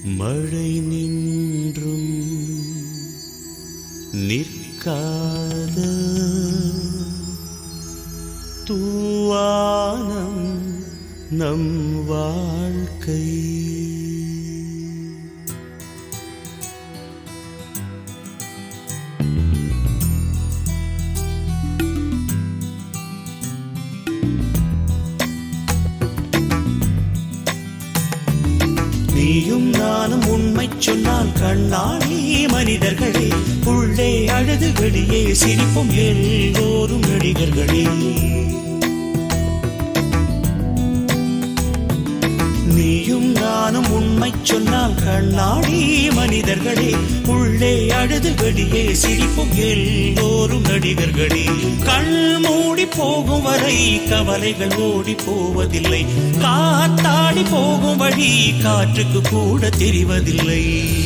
மழை நின்றும் நிற்காத தூவானம் நம் வாழ்க்கை நீயும் நானும் உண்மை சொன்னால் கண்ணாடி மனிதர்களே உள்ளே அழுது வெளியே சிரிப்பும் எல்லோரும் நடிகர்களே நீயும் நானும் உண்மை சொன்னால் கண்ணாடி மனிதர்களே உள்ளே அழுது வெளியே சிரிப்பும் எல்லோரும் நடிகர்களே கண் மூடி போகும் வரை கவலைகள் ஓடி போவதில்லை காத்தாடி போகும் வழி காற்றுக்கு கூட தெரிவதில்லை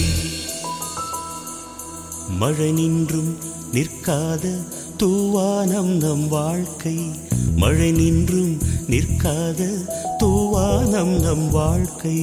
மழை நின்றும் நிற்காத தூவானம் நம் வாழ்க்கை மழை நின்றும் நிற்காத தூவானம் நம் வாழ்க்கை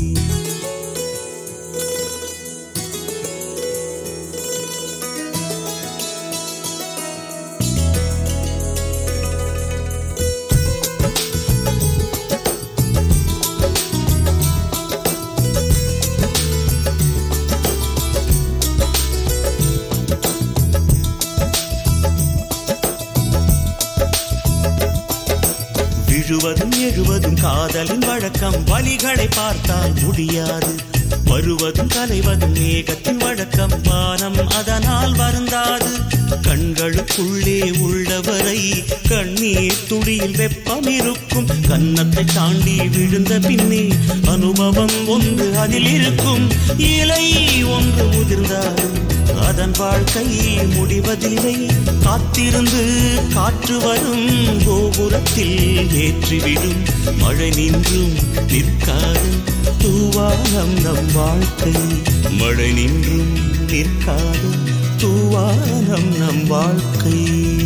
விழுவதும் எழுவதும் காதலின் வழக்கம் வலிகளை பார்த்தால் முடியாது வருவதும் கலைவதும் மேகத்தின் வழக்கம் வானம் அதனால் வருந்தாது கண்களுக்குள்ளே உள்ளவரை கண்ணீர் துளியில் வெப்பம் இருக்கும் கன்னத்தை தாண்டி விழுந்த பின்னே அனுபவம் ஒன்று அதில் இருக்கும் இலை ஒன்று உதிர்ந்தாலும் அதன் வாழ்க்கை முடிவதில்லை காத்திருந்து காற்று வரும் கோபுரத்தில் ஏற்றிவிடும் மழை நின்றும் நிற்காது தூவானம் நம் வாழ்க்கை மழை நின்றும் நிற்காது தூவானம் நம் வாழ்க்கை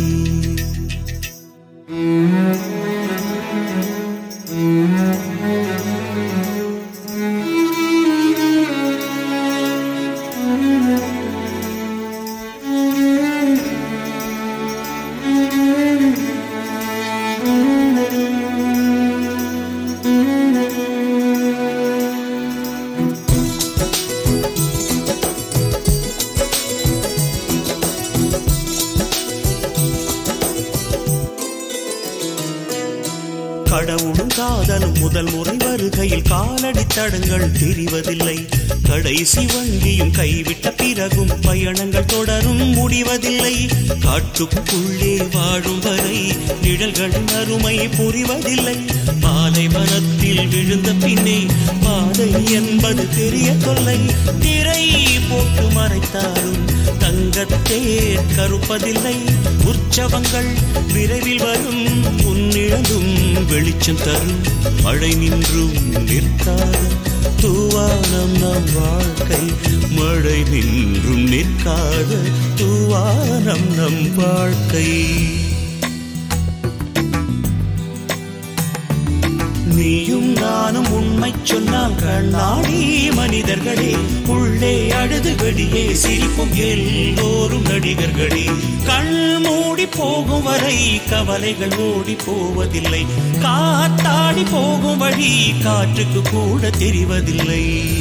கடவுளும் காதலும் முதல் முறை வருகையில் காலடி தடங்கள் தெரிவதில்லை கடைசி வண்டியும் கைவிட்ட பிறகும் பயணங்கள் தொடரும் முடிவதில்லை காட்டுக்குள்ளே வாழும் வரை நிழல்களின் அருமை புரிவதில்லை பாலைவனத்தில் விழுந்த பின்னே பாதை என்பது தெரிய தொல்லை திரை போட்டு மறைத்தாலும் தங்கத்தேர் கருப்பதில்லை உற்சவங்கள் விரைவில் வரும் உன்னிழந்தும் வெளிச்சம் தரும் மழை நின்றும் நிற்காத தூவானம் நம் வாழ்க்கை மழை நின்றும் நிற்காத தூவானம் நம் வாழ்க்கை நீயும் நானும் உண்மை சொன்னால் கண்ணாடி மனிதர்களே உள்ளே அழுது வெளியே சிரிப்பும் எல்லோரும் நடிகர்களே கண் மூடி போகும் வரை கவலைகள் ஓடி போவதில்லை காத்தாடி போகும் வழி காற்றுக்கு கூட தெரிவதில்லை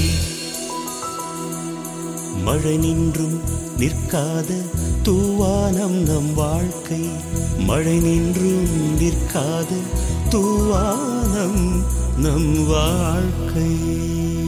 மழை நின்றும் நிற்காத தூவானம் நம் வாழ்க்கை மழை நின்றும் நிற்காத தூவானம் நம் வாழ்க்கை